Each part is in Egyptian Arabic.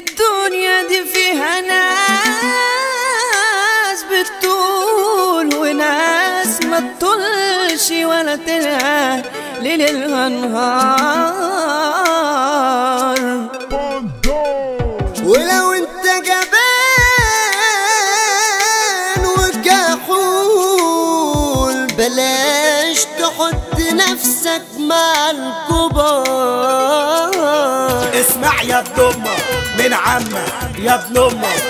الدنيا دي فيها ناس بتطول وناس ما تطولش ولا تلقى ليل النهار ولو انت جبان وكحول بلاش تحط نفسك مع الكبار اسمع يا ابن امك من عمك يا ابن امك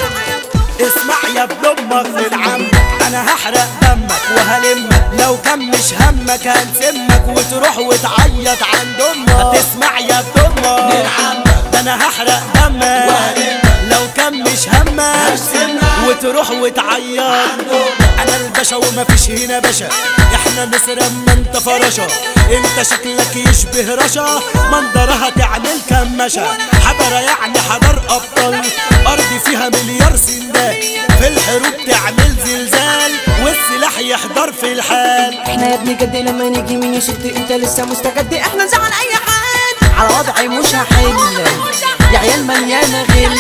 اسمع يا ابن امك من عمك انا هحرق دمك وهلمك لو كان مش همك هنسمك وتروح وتعيط عند امك تسمع يا ابن امك من عمك ده انا هحرق دمك لو كان مش همك وتروح وتعيط انا الباشا وما فيش هنا باشا احنا نسرق ما انت فراشة انت شكلك يشبه رشا منظرها تعمل كمشة حضرة يعني حضر ابطال ارض فيها مليار سندال في الحروب تعمل زلزال والسلاح يحضر في الحال احنا يا ابني جد لما نيجي مين يشد انت لسه مستجد احنا نزعل اي حد على وضعي مش هحل يا عيال مليانه غل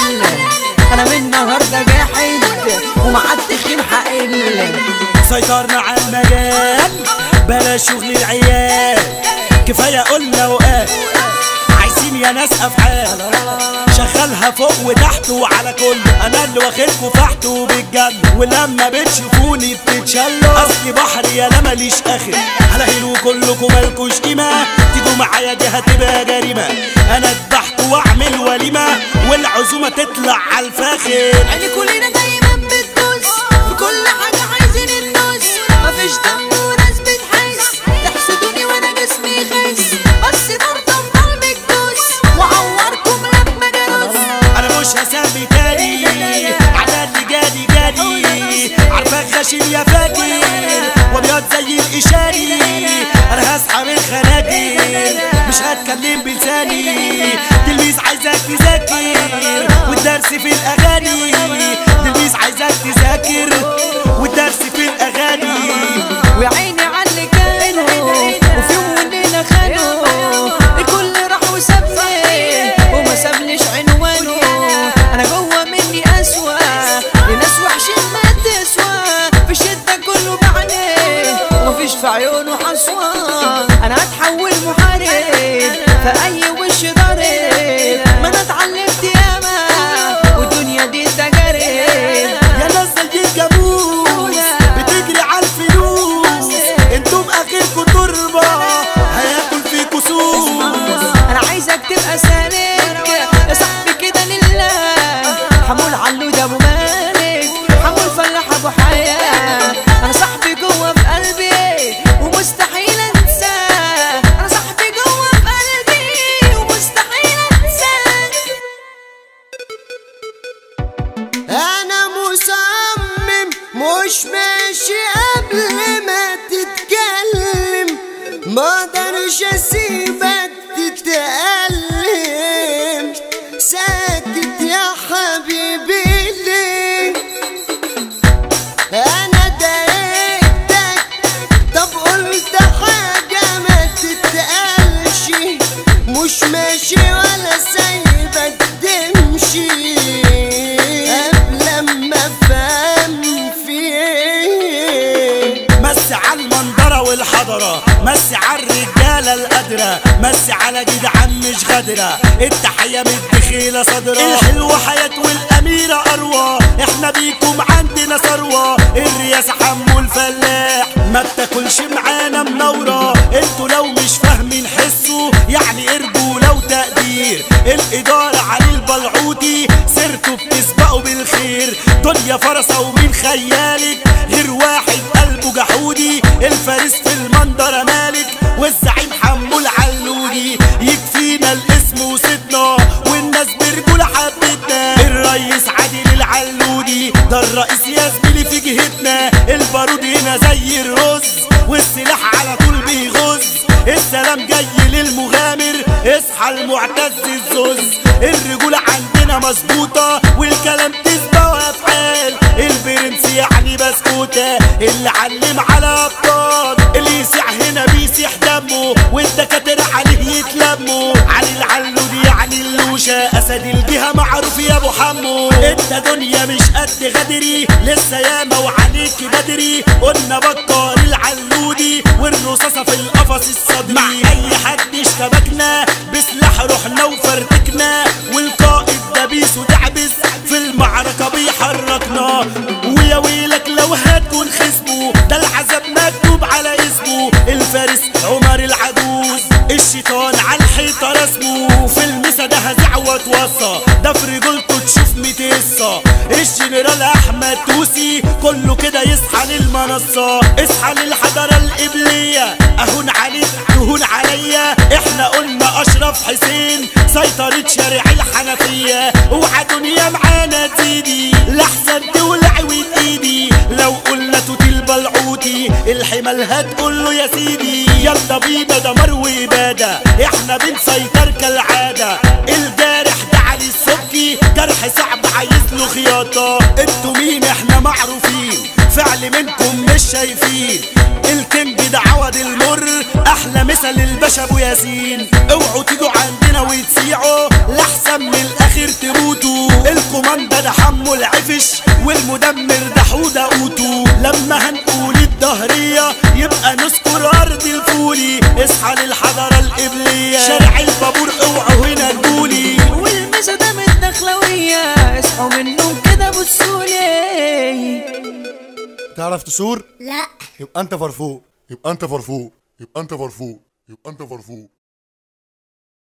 انا من النهارده جاحد ومع التخين هقل سيطرنا على المجال بلاش شغل العيال كفايه قلنا وقال عايزين يا ناس افعال شغلها فوق وتحت وعلى كل انا اللي واخدكوا فحت وبالجنة ولما بتشوفوني بتتشلوا اصلي بحر يا لا ماليش اخر هلاهيلوا كلكم مالكوش قيمه تيجوا معايا دي هتبقى جريمه انا اتبحت واعمل وليمه والعزومه تطلع على الفاخر يعني كلنا دايما بتدوس في كل حاجة عايزين النص مفيش دم وناس بتحس تحسدوني وانا جسمي يخس بس برضه بقلبك دوس وعوركم لما جرس انا مش هسمي تاني على اللي جالي جالي عارفك غشيم يا فاكر وابيض زي الاشاري انا هسحب الخناجر مش هتكلم بلساني تلميذ عايزك تذاكر والدرس في الاغاني تلميذ عايزك تذاكر والدرس في الاغاني ويا عيني على اللي كانوا وفي يوم وليلة خانوا الكل راح وسابني وما سابليش عنوانه انا جوه مني اسوأ لناس وحشين ما تسوى في الشدة كله بعني ومفيش في عيونه حصوى انا هتحول محارب في اي وش ضارب ما انا اتعلمت ياما والدنيا دي تجارب يا ناس زي الجاموس بتجري على الفلوس انتم اخركم تربه هياكل فيكوا سوس انا عايزك تبقى سالك يا صاحبي كده لله حمول علود ابو مالك حمول فلاح ابو حياه انا صاحبي جوه في قلبي ومستحيل انساه انا صاحبي جوه في قلبي ومستحيل انساه انا مصمم مش ماشي قبل ما تتكلم ما اقدرش اسيبك تتألم ساكت يا حبيبي ليه انا ضايقتك طب قلت حاجة ما تتقالش مش ماشي ولا سايبك تمشي قبل ما افهم في ايه مس على المنظرة والحضرة مس على الرجالة القادرة مس على جدعان مش غادرة التحية من الدخيلة صدرة الحلوة حياة والأميرة أروى احنا بيكم عندنا ثروة الرياسة حمو الفلاح ما بتاكلش معانا منورة انتوا لو مش فاهمين حسوا يعني رجولة وتقدير الإدارة علي البلعوتي سيرته بتسبقوا بالخير دنيا فرسة ومين خيالك غير واحد قلبه جحودي الفارس في المنظرة مالك والزعيم حمو العلودي يكفينا الاسم وسيدنا والناس برجولة حبتنا الريس عادل العلودي ده الرئيس يا زميلي في جهتنا البارود هنا زي الرز والسلاح على طول بيغز السلام جاي للمغامر اصحى المعتز الزوز الرجولة عندنا مظبوطة والكلام تسبة وافعال البرنس يعني بسكوتة اللي علم على ابطال اللي يسيح هنا بيسيح دمه والدكاترة عليه يتلموا علي العلو دي يعني اللوشة اسد الجهة معروف يا يا ابو حمو انت دنيا مش قد غدري لسه ياما وعليك بدري قلنا بكار العلودي والرصاصة في القفص الصدري مع اي حد اشتبكنا بسلاح رحنا وفرتكنا والقائد دبيس ودعبس في المعركة بيحركنا ويا ويلك لو هتكون خصمه ده العذاب مكتوب على اسمه الفارس عمر العجوز الشيطان على الحيطة رسمه في المسا ده هزع واتوصى ده في رجولته تشوف متيصة الجنرال احمد توسي كله كده يصحى للمنصة اصحى للحضارة القبلية اهون عليك تهون عليا احنا قلنا اشرف حسين سيطرة شارع الحنفية اوعى دنيا معانا تزيدي لحسن تولع ايدي لو قلنا توتي البلعوتي الحمل هتقول له يا سيدي يلا بينا دمر وابادة احنا بنسيطر كالعادة الجارح ده علي السبكي جرح صعب عايز له خياطة انتوا مين احنا معروفين فعل منكم مش شايفين الكينج ده عوض المر احلى مثل الباشا ابو ياسين اوعوا تيجوا عندنا وتسيعوا لاحسن من الاخر تموتوا الكوماندا ده حمو العفش والمدمر ده حوده قوتو لما هنقول الدهرية يبقى نذكر ارض الفولي اصحى للحضارة القبلية شارع البابور اوعوا هنا تقولي والمسا ده من الدخلوية اصحوا من النوم كده بصولي تعرف تسور لا يبقى انت فرفوق يبقى انت فرفوق يبقى انت فرفوق يبقى انت فرفوق